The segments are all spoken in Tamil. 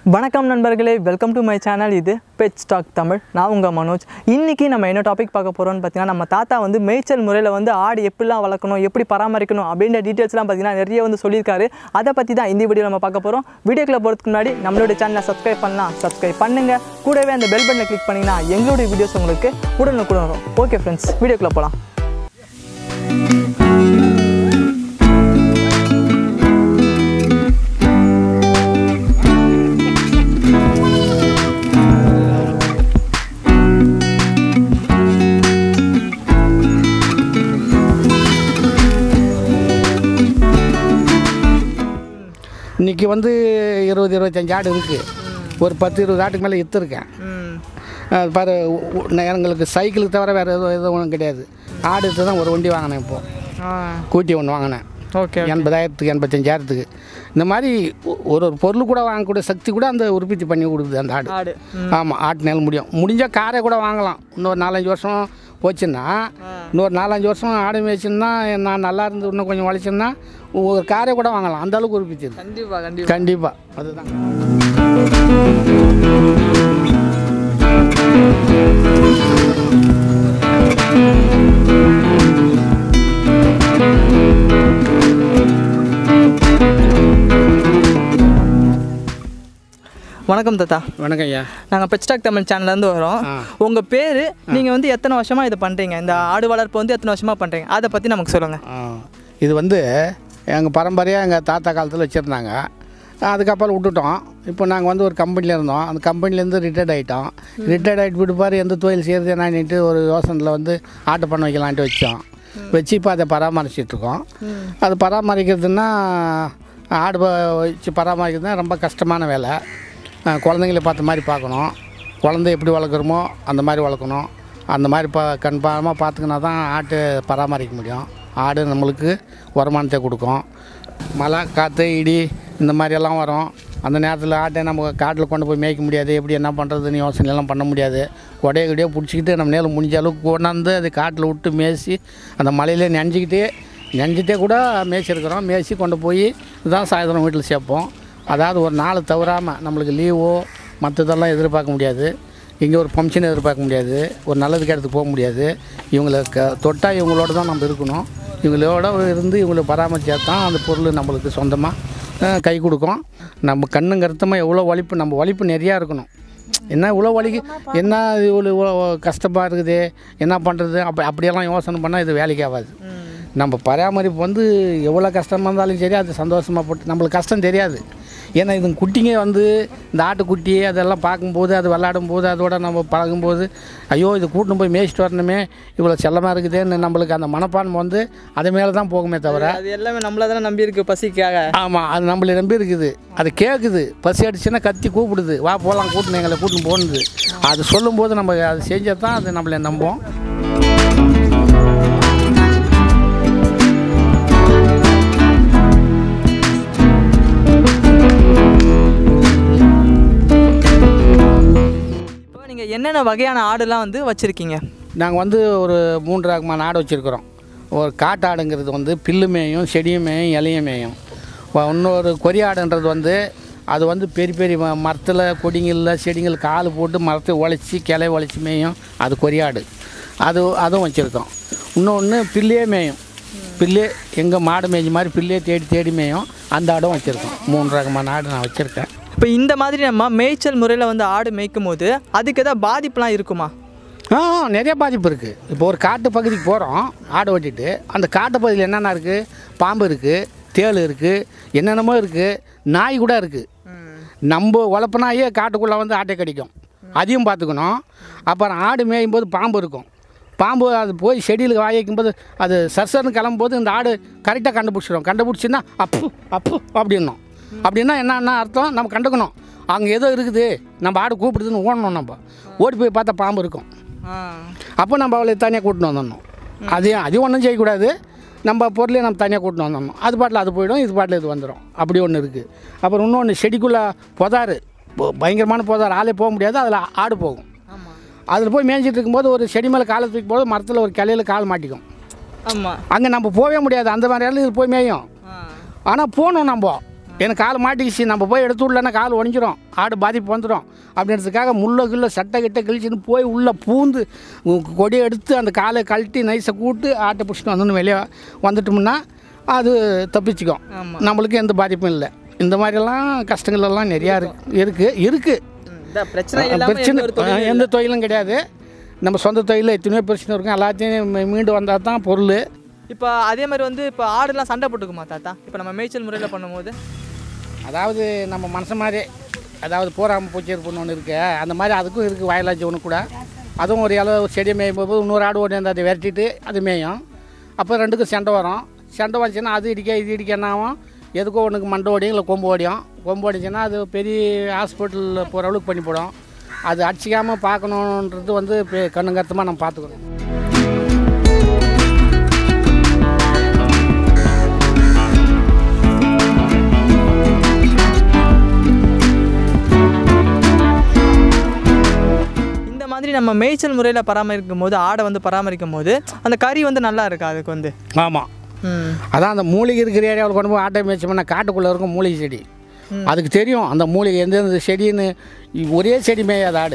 வணக்கம் நண்பர்களே வெல்கம் டு மை சேனல் இது பெட் ஸ்டாக் தமிழ் நான் உங்கள் மனோஜ் இன்றைக்கி நம்ம என்ன டாபிக் பார்க்க போகிறோம்னு பார்த்தீங்கன்னா நம்ம தாத்தா வந்து மேய்ச்சல் முறையில் வந்து ஆடு எப்படிலாம் வளர்க்கணும் எப்படி பராமரிக்கணும் அப்படின்ற டீட்டெயில்ஸ்லாம் பார்த்தீங்கன்னா நிறைய வந்து சொல்லியிருக்காரு அதை பற்றி தான் இந்த வீடியோ நம்ம பார்க்க போகிறோம் வீடியோக்குள்ள போகிறதுக்கு முன்னாடி நம்மளுடைய சேனலை சப்ஸ்கிரைப் பண்ணலாம் சப்ஸ்கிரைப் பண்ணுங்கள் கூடவே அந்த பெல் பட்டனை கிளிக் பண்ணிங்கன்னா எங்களுடைய வீடியோஸ் உங்களுக்கு உடனுக்குடன் வரும் ஓகே ஃப்ரெண்ட்ஸ் வீடியோக்குள்ளே போகலாம் இன்றைக்கி வந்து இருபது இருபத்தஞ்சி ஆடு இருக்குது ஒரு பத்து இருபது ஆட்டுக்கு மேலே விற்றுருக்கேன் பாரு உ- உ- நான் எங்களுக்கு சைக்கிளுக்கு தவிர வேறு எதுவும் எதுவும் ஒன்றும் கிடையாது ஆடு எடுத்து தான் ஒரு வண்டி வாங்கினேன் இப்போது கூட்டி ஒன்று வாங்கினேன் ஓகே எண்பதாயிரத்துக்கு எண்பத்தஞ்சாயிரத்துக்கு இந்த மாதிரி ஒ- ஒரு ஒரு பொருள் கூட வாங்கக்கூடிய சக்தி கூட அந்த உற்பத்தி பண்ணி கொடுக்குது அந்த ஆடு ஆடு ஆமாம் ஆட்டுனால முடியும் முடிஞ்சால் காரை கூட வாங்கலாம் இன்னொரு நாலஞ்சு வருஷம் போச்சுன்னா இன்னொரு நாலஞ்சு வருஷம் ஆடு மேய்ச்சுன்னா நான் நல்லா இருந்து இன்னும் கொஞ்சம் உழைச்சேன்னா ஒரு காரை கூட வாங்கலாம் அந்த அளவுக்கு உற்பத்தி இருக்கு கண்டிப்பாக கண்டிப்பாக கண்டிப்பாக அதுதான் வணக்கம் தாத்தா வணக்கம் ஐயா நாங்கள் பெட்ஸ்டாக் தமிழ் சேனல்லேருந்து வரோம் ஆ. உங்கள் பேர் நீங்கள் வந்து எத்தனை வருஷமாக இதை பண்ணுறீங்க இந்த ஆடு வளர்ப்பு வந்து எத்தனை வருஷமாக பண்ணுறீங்க அதை பற்றி நமக்கு சொல்லுங்கள் ஆ, இது வந்து எங்கள் பரம்பரையாக எங்கள் தாத்தா காலத்தில் வச்சுருந்தாங்க அதுக்கப்புறம் விட்டுட்டோம் இப்போ நாங்கள் வந்து ஒரு கம்பெனியில் இருந்தோம் அந்த கம்பெனிலேருந்து ரிட்டையர்ட் ஆகிட்டோம் ரிட்டையர்ட் ஆகிட்டு விட்டு பாரு எந்த தொழில் செய்கிறது என்னன்னுட்டு ஒரு யோசனையில் வந்து ஆட்டை பண்ண வைக்கலான்ட்டு வச்சோம் வச்சு இப்போ அதை பராமரிச்சிட்டு இருக்கோம் அது பராமரிக்கிறதுன்னா ஆடு ப- வச்சு பராமரிக்கிறதுனா ரொம்ப கஷ்டமான வேலை ஆ, குழந்தைங்கள பார்த்த மாதிரி பார்க்கணும் குழந்தை எப்படி வளர்க்குறோமோ அந்த மாதிரி வளர்க்கணும் அந்த மாதிரி பா கண்பாரமாக பார்த்துக்கினா தான் ஆட்டை பராமரிக்க முடியும் ஆடு நம்மளுக்கு வருமானத்தை கொடுக்கும் மழை காற்று இடி இந்த மாதிரியெல்லாம் வரும் அந்த நேரத்தில் ஆட்டை நம்ம காட்டில் கொண்டு போய் மேய்க்க முடியாது எப்படி என்ன பண்ணுறதுன்னு யோசனையெல்லாம் பண்ண முடியாது கொடைய கொடையோ பிடிச்சிக்கிட்டு நம்ம நேரம் முடிஞ்ச அளவுக்கு கொண்டாந்து அது காட்டில் விட்டு மேய்ச்சி அந்த மலையிலே நனைஞ்சிக்கிட்டே நெஞ்சிட்டே கூட மேய்ச்சிருக்கிறோம் மேய்ச்சி கொண்டு போய் இதுதான் சாயந்தரம் வீட்டில் சேர்ப்போம் அதாவது ஒரு நாள் தவறாமல் நம்மளுக்கு லீவோ மற்றதெல்லாம் எதிர்பார்க்க முடியாது இங்கே ஒரு ஃபங்க்ஷன் எதிர்பார்க்க முடியாது ஒரு நல்லது இடத்துக்கு போக முடியாது இவங்களை க தொட்டால் இவங்களோட தான் நம்ம இருக்கணும் இவங்களோட இருந்து இவங்களை பராமரித்தா தான் அந்த பொருள் நம்மளுக்கு சொந்தமாக கை கொடுக்கும் நம்ம கண்ணு கருத்தமாக எவ்வளோ வலிப்பு நம்ம வலிப்பு நிறையா இருக்கணும் என்ன இவ்வளோ வலிக்கு என்ன இது இவ்வளோ இவ்வளோ கஷ்டமாக இருக்குது என்ன பண்ணுறது அப்படி அப்படியெல்லாம் யோசனை பண்ணால் இது வேலைக்கு ஆகாது நம்ம பராமரிப்பு வந்து எவ்வளோ கஷ்டமாக இருந்தாலும் சரி அது சந்தோஷமாக போட்டு நம்மளுக்கு கஷ்டம் தெரியாது ஏன்னா இது குட்டிங்க வந்து இந்த ஆட்டுக்குட்டி அதெல்லாம் பார்க்கும்போது அது விளாடும் போது அதோட நம்ம பழகும்போது ஐயோ இது கூட்டின்னு போய் மேய்ச்சிட்டு வரணுமே இவ்வளோ செல்லமாக இருக்குதேன்னு நம்மளுக்கு அந்த மனப்பான்மை வந்து அது மேலே தான் போகுமே தவிர அது எல்லாமே நம்மள தானே நம்பி இருக்கு பசிக்காக ஆமாம் அது நம்மளை நம்பி இருக்குது அது கேட்குது பசி அடிச்சுன்னா கத்தி கூப்பிடுது வா போகலாம் கூட்டின்னு எங்களை கூட்டின்னு போகணுது அது சொல்லும்போது நம்ம அது செஞ்சால் தான் அது நம்மளை நம்பும் இப்போ நீங்கள் என்னென்ன வகையான ஆடுலாம் வந்து வச்சுருக்கீங்க நாங்கள் வந்து ஒரு மூன்று ரகமான ஆடு வச்சுருக்குறோம் ஒரு காட்டாடுங்கிறது வந்து பில்லு மேயும் செடியும் மேயும் இலையும் மேயும் வ- இன்னொரு கொரியாடுன்றது வந்து அது வந்து பெரிய பெரிய ம மரத்தில் கொடிங்களில் செடிங்கள் கால் போட்டு மரத்தை உழைச்சி கிளை உழைச்சி மேயும் அது கொரியாடு அது அதுவும் வச்சுருக்கோம் இன்னொன்று பில்லே மேயும் பில்லே எங்கள் மாடு மேய்ஞ்ச மாதிரி பில்லே தேடி தேடி மேயும் அந்த ஆடும் வச்சுருக்கோம் மூணு ரகமான ஆடு நான் வச்சுருக்கேன் இப்போ இந்த மாதிரி நம்ம மேய்ச்சல் முறையில் வந்து ஆடு மேய்க்கும் போது அதுக்கு ஏதாவது பாதிப்புலாம் இருக்குமா ஆ நிறைய பாதிப்பு இருக்குது இப்போ ஒரு காட்டு பகுதிக்கு போகிறோம் ஆடு ஓட்டிட்டு அந்த காட்டு பகுதியில் என்னென்ன இருக்குது பாம்பு இருக்குது தேள் இருக்குது என்னென்னமோ இருக்குது நாய் கூட இருக்குது நம்ம வளர்ப்பு நாயே காட்டுக்குள்ளே வந்து ஆட்டை கடிக்கும் அதையும் பார்த்துக்கணும் அப்புறம் ஆடு மேயும் போது பாம்பு இருக்கும் பாம்பு அது போய் செடியில் வாய் வைக்கும்போது அது சர்சர்னு கிளம்பும்போது இந்த ஆடு கரெக்டாக கண்டுபிடிச்சிடும் கண்டுபிடிச்சின்னா அப்பு அப்பு அப்படின்னும் அப்படின்னா என்னன்னா அர்த்தம் நம்ம கண்டுக்கணும் அங்கே ஏதோ இருக்குது நம்ம ஆடு கூப்பிடுதுன்னு ஓடணும் நம்ம ஓடி போய் பார்த்தா பாம்பு இருக்கும் அப்போ நம்ம அவளை தனியாக கூட்டின்னு வந்துடணும் அதையும் அதையும் ஒன்றும் செய்யக்கூடாது நம்ம பொருளையும் நம்ம தனியாக கூட்டின்னு வந்துடணும் அது பாட்டில் அது போயிடும் இது பாட்டில் இது வந்துடும் அப்படி ஒன்று இருக்குது அப்புறம் இன்னொன்று செடிக்குள்ளே புதாரு பொ- பயங்கரமான புதார் ஆளே போக முடியாது அதில் ஆடு போகும் ஆமாம் அதில் போய் மேய்ஞ்சிட்டு இருக்கும்போது ஒரு செடி மேலே காலை தூக்கி போது மரத்தில் ஒரு கிளையில கால் மாட்டிக்கும் ஆமாம் அங்கே நம்ம போகவே முடியாது அந்த மாதிரி இடத்துல இது போய் மேயும் ஆனால் போகணும் நம்ம எனக்கு கால் மாட்டிக்கிச்சு நம்ம போய் எடுத்து விடலன்னா கால் உடஞ்சிரும் ஆடு பாதிப்பு வந்துடும் அப்படின்றதுக்காக முள்ள கிள்ள சட்டை கிட்ட கிழிச்சின்னு போய் உள்ளே பூந்து உ- கொடியை எடுத்து அந்த காலை கழட்டி நைஸை கூட்டு ஆட்டை பிடிச்சிட்டு வந்து வெளியே வந்துட்டோம்னா அது தப்பிச்சுக்கும் ஆமா. நம்மளுக்கு எந்த பாதிப்பும் இல்லை இந்த மாதிரிலாம் கஷ்டங்கள் எல்லாம் நிறையா இருக்கு இருக்குது இருக்குது இந்த பிரச்சனை இல்லாம பிரச்சனை எந்த ஒரு தொழிலும் எந்த தொழிலும் கிடையாது நம்ம சொந்த தொழிலில் எத்தனையோ பிரச்சனை இருக்கும் எல்லாத்தையும் மீ- மீண்டு வந்தால் தான் பொருள் இப்போ அதே மாதிரி வந்து இப்போ ஆடுலாம் சண்டை போட்டுக்குமா தாத்தா இப்போ நம்ம மேய்ச்சல் முறையில் பண்ணும்போது அதாவது நம்ம மனசு மாதிரி அதாவது போராம பூச்சிருப்புன்னு ஒன்று இருக்கு அந்த மாதிரி அதுக்கும் இருக்குது வயலாச்சி ஒன்று கூட அதுவும் ஒரு இலை ஒரு செடியை மேயும் போது இன்னொரு ஆடு ஓடி வந்து அதை விரட்டிட்டு அது மேயும் அப்போ ரெண்டுக்கும் சண்டை வரும் சண்டை வந்துச்சுன்னா அது இடிக்க இது இடிக்க என்ன ஆகும் எதுக்கோ ஒன்றுக்கு மண்டை ஓடியும் இல்லை கொம்பு ஓடியும் கொம்பு ஓடிச்சுன்னா அது பெரிய ஹாஸ்பிட்டலில் போகிற அளவுக்கு பண்ணி போடும் அது அடிச்சிக்காமல் பார்க்கணுன்றது வந்து பெ- கண்ணுங்கருத்தமாக நம்ம பார்த்துக்கணும் இந்த மாதிரி நம்ம மேய்ச்சல் முறையில் பராமரிக்கும் போது ஆடை வந்து பராமரிக்கும் போது அந்த கறி வந்து நல்லா இருக்கா அதுக்கு வந்து ஆமாம் ம் அதான் அந்த மூலிகை இருக்கிற ஏரியாவில் கொண்டு போய் ஆட்டை மேய்ச்சோம்னா காட்டுக்குள்ளே இருக்கும் மூலிகை செடி அதுக்கு தெரியும் அந்த மூலிகை எந்தெந்த செடின்னு ஒரே செடி மேயாத ஆடு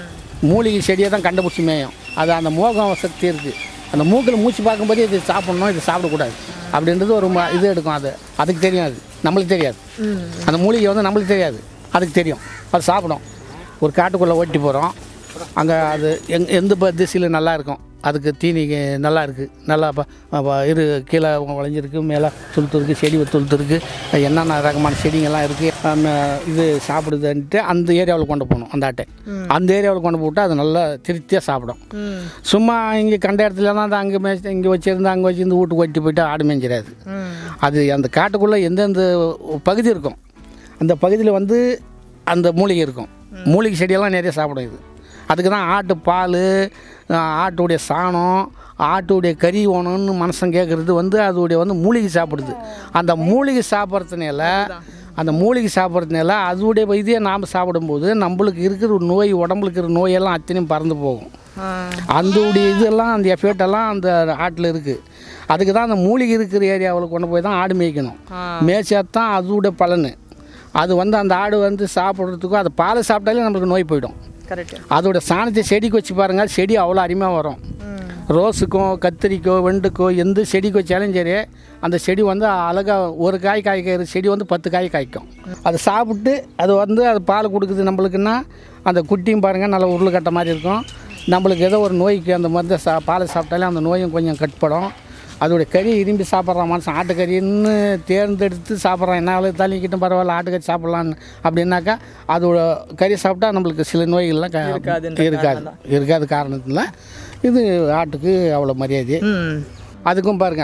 மூலிகை செடியை தான் கண்டுபிடிச்சி மேயும் அது அந்த மோகம் சக்தி இருக்குது அந்த மூக்கில் மூச்சு பார்க்கும்போது இது சாப்பிடணும் இது சாப்பிடக்கூடாது அப்படின்றது ஒரு ம- இது எடுக்கும் அது அதுக்கு தெரியும் அது நம்மளுக்கு தெரியாது அந்த மூலிகை வந்து நம்மளுக்கு தெரியாது அதுக்கு தெரியும் அது சாப்பிடும் ஒரு காட்டுக்குள்ளே ஓட்டி போகிறோம் அங்கே அது எங் எந்த ப- திசையில் நல்லா இருக்கும் அதுக்கு தீனி நல்லா இருக்குது நல்லா ப- ப- இரு கீழே வளைஞ்சிருக்கு மேலே துளுத்து இருக்குது செடி துளுத்து இருக்குது என்னென்ன ரகமான செடிங்கெல்லாம் இருக்குது இது சாப்பிடுதுன்ட்டு அந்த ஏரியாவில் கொண்டு போகணும் அந்த ஆட்டை அந்த ஏரியாவில் கொண்டு போட்டு அது நல்லா திருப்தியாக சாப்பிடும் ம் சும்மா இங்கே கண்ட இடத்துலலாம் அது அங்கே மேய்ச்சி இங்கே வச்சுருந்து அங்கே வச்சிருந்து வீட்டுக்கு ஓட்டி போயிட்டு ஆடு மேய்ஞ்சிடாது ம் அது அந்த காட்டுக்குள்ளே எந்தெந்த பகுதி இருக்கும் அந்த பகுதியில் வந்து அந்த மூலிகை இருக்கும் மூலிகை செடியெல்லாம் நிறைய சாப்பிடும் இது அதுக்கு தான் ஆட்டு பால் ஆட்டுடைய சாணம் ஆட்டுடைய கறி வேணும்னு மனுஷன் கேட்குறது வந்து அதோடைய வந்து மூலிகை சாப்பிடுது அந்த மூலிகை சாப்பிட்றதுனால அந்த மூலிகை சாப்பிட்றதுனால அதோடைய இதையே நாம் சாப்பிடும்போது நம்மளுக்கு இருக்கிற ஒரு நோய் உடம்புல இருக்கிற நோயெல்லாம் அத்தனையும் பறந்து போகும் ஆ அதோடைய இதெல்லாம் அந்த எஃபெக்ட் எல்லாம் அந்த ஆட்டில் இருக்குது அதுக்கு தான் அந்த மூலிகை இருக்கிற ஏரியாவில் கொண்டு போய் தான் ஆடு மேய்க்கணும் ஆ. மேய்ச்சா தான் அதோட பலன் அது வந்து அந்த ஆடு வந்து சாப்பிட்றதுக்கும் அது பாலை சாப்பிட்டாலே நம்மளுக்கு நோய் போயிடும் கரெக்ட் அதோட சாணத்தை செடிக்கு வச்சு பாருங்கள் செடி அவ்வளோ அருமையாக வரும் ம் ரோஸுக்கும் கத்திரிக்கோ வெண்டுக்கோ எந்த செடிக்கு வச்சாலும் சரி அந்த செடி வந்து அழகாக ஒரு காய் காய்க்கிற செடி வந்து பத்து காய் காய்க்கும் அதை சாப்பிட்டு அது வந்து அது பால் கொடுக்குது நம்மளுக்குன்னா அந்த குட்டியும் பாருங்கள் நல்லா உருளைக்கட்ட மாதிரி இருக்கும் நம்மளுக்கு ஏதோ ஒரு நோய்க்கு அந்த மருந்தை சா பாலை சாப்பிட்டாலே அந்த நோயும் கொஞ்சம் கட்டுப்படும் அதோடைய கறி விரும்பி சாப்பிட்றான் மனுஷன் ஆட்டுக்கறின்னு தேர்ந்தெடுத்து சாப்பிட்றான் என்ன விலை தள்ளிக்கிட்டும் பரவாயில்ல ஆட்டுக்கறி சாப்பிட்லான்னு அப்படின்னாக்கா அதோட கறி சாப்பிட்டா நம்மளுக்கு சில நோய்கள்லாம் க- இருக்காதுன்ற இருக்காது இருக்காது காரணத்தில் இது ஆட்டுக்கு அவ்வளோ மரியாதை ம் அதுக்கும் பாருங்க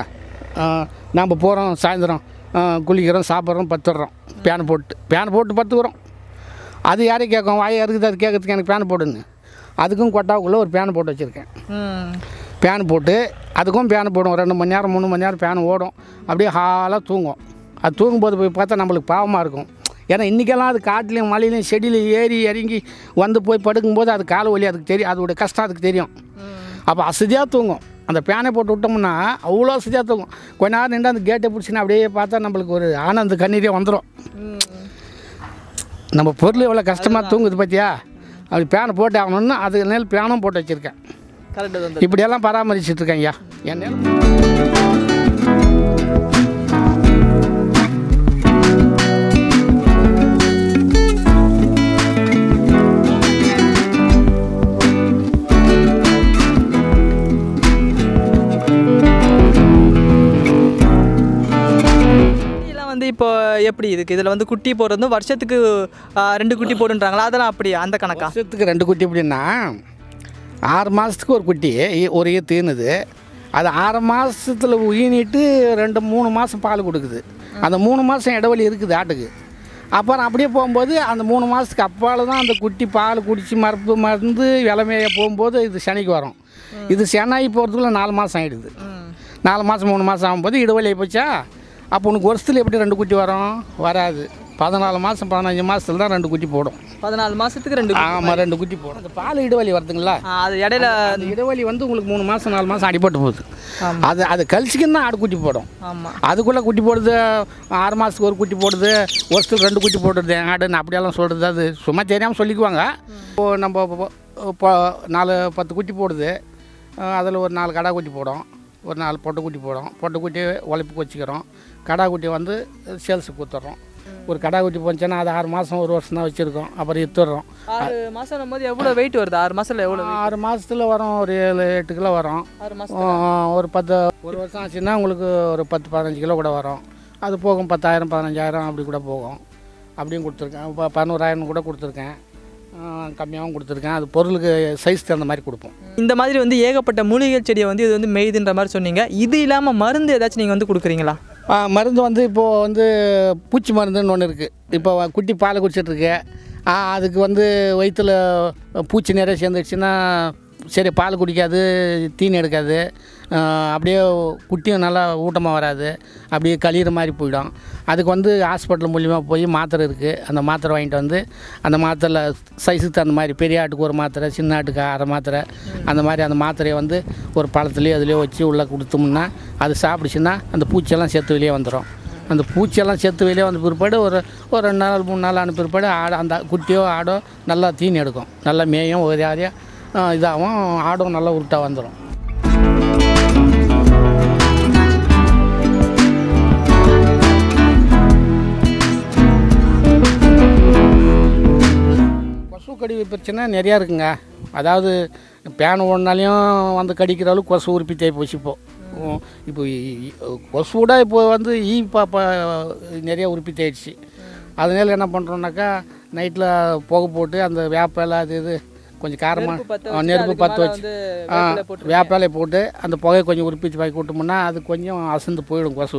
நாம் போகிறோம் சாயந்தரம் ஆ, குளிக்கிறோம் சாப்பிட்றோம் பத்துடுறோம் பேன் போட்டு பேன் போட்டு பத்துக்கிறோம் அது யாரையும் கேட்கும் வாய் இருக்குது அது கேட்கறதுக்கு எனக்கு பேன் போடுன்னு அதுக்கும் கொட்டாவுக்குள்ளே ஒரு பேன் போட்டு வச்சுருக்கேன் ம் பேன் போட்டு அதுக்கும் பேன் போடும் ரெண்டு மணி நேரம் மூணு மணி நேரம் பேன் ஓடும் அப்படியே ஹாலாக தூங்கும் அது தூங்கும்போது போய் பார்த்தா நம்மளுக்கு பாவமாக இருக்கும் ஏன்னா இன்றைக்கெல்லாம் அது காட்டுலையும் மலையிலையும் செடியிலையும் ஏறி இறங்கி வந்து போய் படுக்கும்போது அது கால் வலி அதுக்கு தெரியும் அதோட கஷ்டம் அதுக்கு தெரியும் அப்போ அசதியாக தூங்கும் அந்த பேனை போட்டு விட்டோம்னா அவ்வளோ அசதியாக தூங்கும் கொஞ்ச நேரம் நின்று அந்த கேட்டை பிடிச்சின்னு அப்படியே பார்த்தா நம்மளுக்கு ஒரு ஆனந்த கண்ணீரே வந்துடும் ம் நம்ம பொருள் எவ்வளோ கஷ்டமாக தூங்குது பார்த்தியா அப்படி பேனை போட்டு ஆகணும்னு அது நேரம் பேனும் போட்டு வச்சுருக்கேன் கரெக்டு வந்து இப்படியெல்லாம் பராமரிச்சுட்டு இருக்கேன் ஐயா என் நிலம் குட்டிலாம் வந்து இப்போ எப்படி இதுக்கு இதில் வந்து குட்டி போடுறது வருஷத்துக்கு ஆ, ரெண்டு குட்டி போடுன்றாங்களா அதெல்லாம் அப்படியா அந்த கணக்கா வருஷத்துக்கு ரெண்டு குட்டி எப்படின்னா ஆறு மாதத்துக்கு ஒரு குட்டி இ- ஒரு ஈ தீனுது அது ஆறு மாதத்தில் உயினிட்டு ரெண்டு மூணு மாதம் பால் கொடுக்குது அந்த மூணு மாதம் இடைவெளி இருக்குது ஆட்டுக்கு அப்புறம் அப்படியே போகும்போது அந்த மூணு மாதத்துக்கு அப்பால் தான் அந்த குட்டி பால் குடித்து மரப்பு மருந்து விளமைய போகும்போது இது சனிக்கு வரும் இது செனாகி போகிறதுக்குள்ள நாலு மாதம் ஆகிடுது ம் நாலு மாதம் மூணு மாதம் ஆகும்போது இடைவெளி போச்சா அப்போ உனக்கு வருஷத்தில் எப்படி ரெண்டு குட்டி வரும் வராது பதினாலு மாதம் பதினஞ்சு மாதத்துல தான் ரெண்டு குட்டி போடும் பதினாலு மாதத்துக்கு ரெண்டு ஆமாம் ரெண்டு குட்டி போடும் அந்த பால் இடுவலி வருதுங்களா ஆ, அது இடையில அந்த இடுவலி வந்து உங்களுக்கு மூணு மாதம் நாலு மாதம் அடிபட்டு போகுது அது அது கழிச்சிக்கின்னு தான் ஆடு குட்டி போடும் ஆமாம் அதுக்குள்ளே குட்டி போடுது ஆறு மாதத்துக்கு ஒரு குட்டி போடுது வருஷத்துக்கு ரெண்டு குட்டி போடுறது ஆடுன்னு அப்படியெல்லாம் சொல்கிறது அது சும்மா தெரியாமல் சொல்லிக்குவாங்க இப்போ நம்ம இப்போ- இப்போ நாலு பத்து குட்டி போடுது அதில் ஒரு நாலு கடா குட்டி போடும் ஒரு நாலு பொட்டை குட்டி போடும் பொட்டை குட்டி உழைப்புக்கு வச்சுக்கிறோம் கடா குட்டி வந்து சேல்ஸுக்கு கொடுத்துட்றோம் ஒரு கடா குட்டி போச்சுன்னா அது ஆறு மாதம் ஒரு வருஷம் தான் வச்சுருக்கோம் அப்புறம் வித்துடுறோம் ஆறு மாதம் போது எவ்வளோ வெயிட் வருது ஆறு மாதத்தில் எவ்வளோ ஆறு மாதத்தில் வரும் ஒரு ஏழு எட்டு கிலோ வரும் ஆறு மாதம் ஆ, ஒரு பத்து ஒரு வருஷம் ஆச்சுன்னா உங்களுக்கு ஒரு பத்து பதினஞ்சு கிலோ கூட வரும் அது போகும் பத்தாயிரம் பதினஞ்சாயிரம் அப்படி கூட போகும் அப்படியும் கொடுத்துருக்கேன் இப்போ பதினோராயிரம் கூட கொடுத்துருக்கேன் ஆ, கம்மியாகவும் கொடுத்துருக்கேன் அது பொருளுக்கு சைஸ் தகுந்த மாதிரி கொடுப்போம் இந்த மாதிரி வந்து ஏகப்பட்ட மூலிகை செடியை வந்து இது வந்து மெய்துன்ற மாதிரி சொன்னீங்க இது இல்லாமல் மருந்து ஏதாச்சும் நீங்கள் வந்து கொடுக்குறீங்களா ஆ, மருந்து வந்து இப்போது வந்து பூச்சி மருந்துன்னு ஒன்று இருக்குது இப்போ குட்டி பால் குடிச்சிட்ருக்கு அதுக்கு வந்து வயிற்றுல பூச்சி நிறைய சேர்ந்துடுச்சுன்னா சரி பால் குடிக்காது தீனி எடுக்காது ஆ, அப்படியே குட்டியும் நல்லா ஊட்டமாக வராது அப்படியே கழியிற மாதிரி போயிடும் அதுக்கு வந்து ஹாஸ்பிட்டல் மூலிமா போய் மாத்திரை இருக்குது அந்த மாத்திரை வாங்கிட்டு வந்து அந்த மாத்திரையில் சைஸுக்கு தகுந்த மாதிரி பெரிய ஆட்டுக்கு ஒரு மாத்திரை சின்ன ஆட்டுக்கு அரை மாத்திரை அந்த மாதிரி அந்த மாத்திரையை வந்து ஒரு பழத்துலேயோ அதுலேயோ வச்சு உள்ளே கொடுத்தோம்னா அது சாப்பிடுச்சுன்னா அந்த பூச்சியெல்லாம் செத்து வெளியே வந்துடும் அந்த பூச்சியெல்லாம் செத்து வெளியே வந்த பிற்பாடு ஒரு ஒரு ரெண்டு நாள் மூணு நாள் ஆன பிற்பாடு ஆடு அந்த குட்டியோ ஆடோ நல்லா தீனி எடுக்கும் நல்லா மேயும் ஒரு யாரையாக இதாகும் ஆடும் நல்லா உருட்டாக வந்துடும் கொசு கடி பிரச்சனை நிறையா இருக்குங்க அதாவது பேன் ஓடினாலையும் வந்து கடிக்கிற அளவுக்கு கொசு உறுப்பி தேய் போச்சு இப்போ உம், இப்போ இ- இ- கொசுவோட இப்போ வந்து ஈ பாப்பா நிறைய உறுப்பி தேய்ச்சி அதனால என்ன பண்ணுறோம்னாக்கா நைட்டில் புகை போட்டு அந்த வேப்பிலை அது இது கொஞ்சம் நெருப்பு பத்த காரமாக வச்சு, நெருப்பு அதுக்கு பற்ற மேல வச்சு வந்து ஆ, வேப்பிலை போட்டு வேப்பிலை போட்டு அந்த புகையை கொஞ்சம் உறுப்பிச்சு வாங்கி விட்டோம்னா அது கொஞ்சம் அசந்து போயிடும் கொசு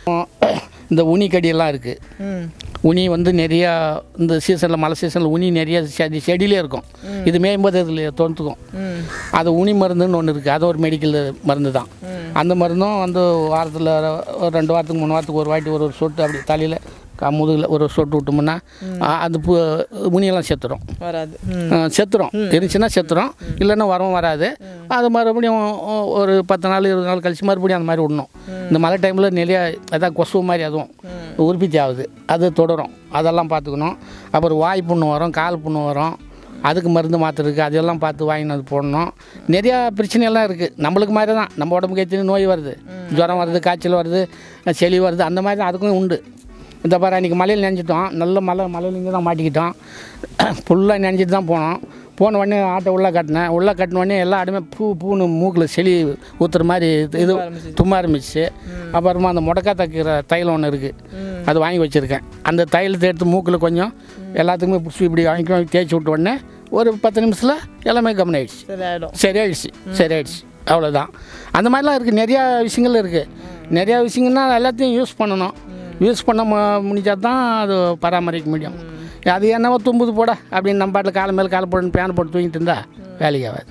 இந்த உனி கடியெல்லாம் இருக்குது ம் உனி வந்து நிறையா இந்த சீசனில் மழை சீசனில் உனி நிறைய செடி செடியிலே இருக்கும் இது மேயும்போது அதில் தொண்டுக்கும் ம் அது உனி மருந்துன்னு ஒன்று இருக்குது அது ஒரு மெடிக்கல் மருந்து தான் ம். அந்த மருந்தும் வந்து வாரத்தில் ஒரு ரெண்டு வாரத்துக்கு மூணு வாரத்துக்கு ஒரு வாட்டி ஒரு ஒரு சொட்டு அப்படி தலையில் முதுகில் ஒரு சொட்டு விட்டோம்னா ஆ, அந்த பூ உனியெல்லாம் செத்துடும் வராது ம் ஆ, செத்துரும் இருந்துச்சுன்னா செத்துரும் இல்லைன்னா வரவும் வராது அது மறுபடியும் ஒ- ஒரு பத்து நாள் இருபது நாள் கழிச்சு மறுபடியும் அந்த மாதிரி விடணும் இந்த மழை டைமில் நிறைய அதான் கொசு மாதிரி அதுவும் உற்பத்தி ஆகுது அது தொடரும் அதெல்லாம் பார்த்துக்கணும் அப்புறம் வாய் புண்ணு வரும் கால் புண்ணு வரும் அதுக்கு மருந்து மாத்திரை இருக்குது அதெல்லாம் பார்த்து வாங்கினு அது போடணும் நிறையா பிரச்சனையெல்லாம் இருக்குது நம்மளுக்கு மாதிரி தான் நம்ம உடம்புக்கு எத்தனை நோய் வருது ஜுரம் வருது காய்ச்சல் வருது சளி வருது அந்த மாதிரி தான் அதுக்கும் உண்டு இந்த பாரு அன்றைக்கி மலையில் நினைஞ்சிட்டோம் நல்ல மலை மலையில் இங்கே தான் மாட்டிக்கிட்டோம் ஃபுல்லாக நினைஞ்சிட்டு தான் போனோம் போன உடனே ஆட்டை உள்ளே கட்டினேன் உள்ளே கட்டின உடனே எல்லா ஆடுமே பூ பூன்னு மூக்கில் செளி ஊற்றுற மாதிரி இது- இது தும்ப ஆரம்பிச்சு அப்புறமா அந்த முடக்கா தைக்கிற தைலம் ஒன்று இருக்குது அது வாங்கி வச்சுருக்கேன் அந்த தைலத்தை எடுத்து மூக்கில் கொஞ்சம் எல்லாத்துக்குமே பிடிச்சி இப்படி வாங்கி வாங்கி தேய்ச்சி விட்ட உடனே ஒரு பத்து நிமிஷத்தில் எல்லாமே கம்மன் ஆயிடுச்சு சரி ஆகிடும் சரியாயிடுச்சு சரியாயிடுச்சு அவ்வளோதான் அந்த மாதிரிலாம் இருக்குது நிறையா விஷயங்கள் இருக்குது நிறையா விஷயங்கள்னா எல்லாத்தையும் யூஸ் பண்ணணும் யூஸ் பண்ண முடிஞ்சால் தான் அது பராமரிக்க முடியும் அது என்னவோ தும்புது போட அப்படின்னு நம்ம பாட்டில் காலை மேலே காலை போட்டு பேன் போட்டு தூங்கிட்டு இருந்தா வேலைக்கு ஆகாது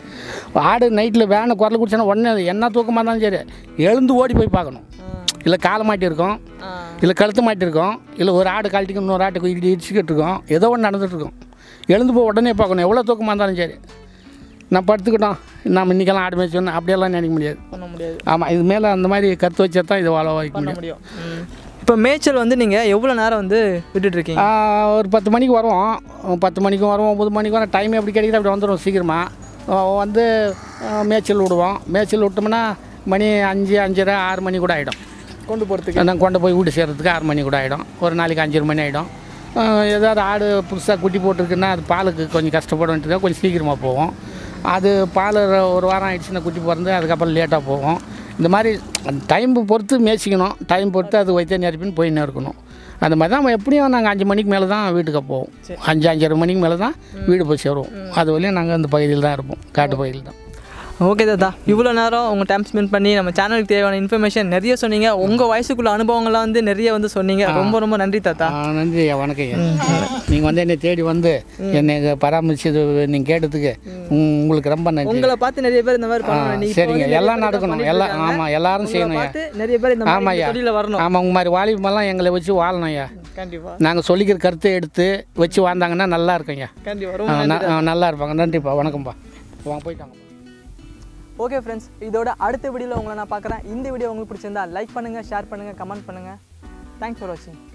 ஆடு நைட்டில் வேனை குரல் குடிச்சோன்னா உடனே அது என்ன தூக்கமாக இருந்தாலும் சரி எழுந்து ஓடி போய் பார்க்கணும் இல்லை காலை மாட்டியிருக்கோம் ஆ இல்லை கழுத்து மாட்டியிருக்கோம் இல்லை ஒரு ஆடு கழட்டிக்கு இன்னொரு ஆட்டுக்கு இடி இடிச்சுக்கிட்டு இருக்கோம் ஏதோ ஒன்று நடந்துட்டு இருக்கோம் எழுந்து போய் உடனே பார்க்கணும் எவ்வளோ தூக்கமாக இருந்தாலும் சரி நான் படுத்துக்கிட்டோம் நம்ம இன்றைக்கெல்லாம் ஆடு மேய்ச்சோன்னு அப்படியெல்லாம் நினைக்க முடியாது பண்ண முடியாது ஆமாம் இது மேலே அந்த மாதிரி கற்று வச்சா தான் இது வாழ வைக்க பண்ண முடியும் முடியும் இப்போ மேய்ச்சல் வந்து நீங்கள் எவ்வளோ நேரம் வந்து விட்டுட்டு இருக்கீங்க ஆ, ஒரு பத்து மணிக்கு வருவோம் பத்து மணிக்கும் வருவோம் ஒம்பது மணிக்கு வரோம் டைம் எப்படி கிடைக்குது அப்படி வந்துடும் சீக்கிரமாக வந்து ஆ, மேய்ச்சல் விடுவோம் மேய்ச்சல் விட்டோம்னா மணி அஞ்சு அஞ்சரை ஆறு மணி கூட ஆகிடும் கொண்டு போகிறதுக்கு நான் கொண்டு போய் வீடு சேர்றதுக்கு ஆறு மணி கூட ஆகிடும் ஒரு நாளைக்கு அஞ்சரை மணி ஆகிடும் ஏதாவது ஆடு புதுசாக குட்டி போட்டிருக்குன்னா அது பாலுக்கு கொஞ்சம் கஷ்டப்படும்ட்டு கொஞ்சம் சீக்கிரமாக போகும் அது பால் ஒரு வாரம் ஆயிடுச்சுன்னா குட்டி பிறந்து அதுக்கப்புறம் லேட்டாக போகும் இந்த மாதிரி டைம் பொறுத்து மேய்ச்சிக்கணும் டைம் பொறுத்து அது வைத்திய நிரப்பின்னு போயின்னு இருக்கணும் அந்த மாதிரி தான் எப்படியும் நாங்கள் அஞ்சு மணிக்கு மேலே தான் வீட்டுக்கு போவோம் அஞ்சு அஞ்சரை மணிக்கு மேலே தான் வீடு போய் சேருவோம் அது வரையும் நாங்கள் அந்த பகுதியில் தான் இருப்போம் காட்டு பகுதியில் தான் ஓகே தாத்தா இவ்வளோ நேரம் உங்கள் டைம் ஸ்பெண்ட் பண்ணி நம்ம சேனலுக்கு தேவையான இன்ஃபர்மேஷன் நிறைய சொன்னீங்க உங்கள் வயசுக்குள்ள அனுபவங்கள்லாம் வந்து நிறைய வந்து சொன்னீங்க ரொம்ப ரொம்ப நன்றி தாத்தா ஆ, நன்றி ஐயா வணக்கம் ஐயா நீங்கள் வந்து என்னை தேடி வந்து என்னை பராமரிச்சது நீங்கள் கேட்டதுக்கு உம், உங்களுக்கு ரொம்ப நன்றி உங்களை பார்த்து நிறைய பேர் இந்த மாதிரி ஆ, பண்ணணும் நீங்க இப்போ சரிங்க வந்து நிறைய எல்லாம் பேர் நடக்கணும் பண்ணிட்டு எல்லாம் இருக்காங்க. ஆமாம் எல்லாரும் உங்களை செய்யணும் ஐயா பார்த்து நிறைய பேர் இந்த ஆமாம் மாதிரி ஐயா தொழில வரணும் ஆமாம் உங்க மாதிரி வாலிபமெல்லாம் எங்களை வச்சு வாழணும் ஐயா கண்டிப்பாக நாங்கள் சொல்லிக்கிற கருத்தை எடுத்து வச்சு வாழ்ந்தாங்கன்னா நல்லா இருக்குங்க கண்டிப்பாக ஆ, ரொம்ப ந- ஆ, நல்லா இருப்பாங்க நன்றிப்பா வணக்கம்ப்பா வாங்க போயிட்டாங்க ஓகே ஃப்ரெண்ட்ஸ் இதோட அடுத்த வீடியோவில் உங்களை நான் பார்க்குறேன் இந்த வீடியோ உங்களுக்கு பிடிச்சிருந்தா லைக் பண்ணுங்கள் ஷேர் பண்ணுங்கள் கமெண்ட் பண்ணுங்கள் தேங்க்ஸ் ஃபார் வாட்சிங்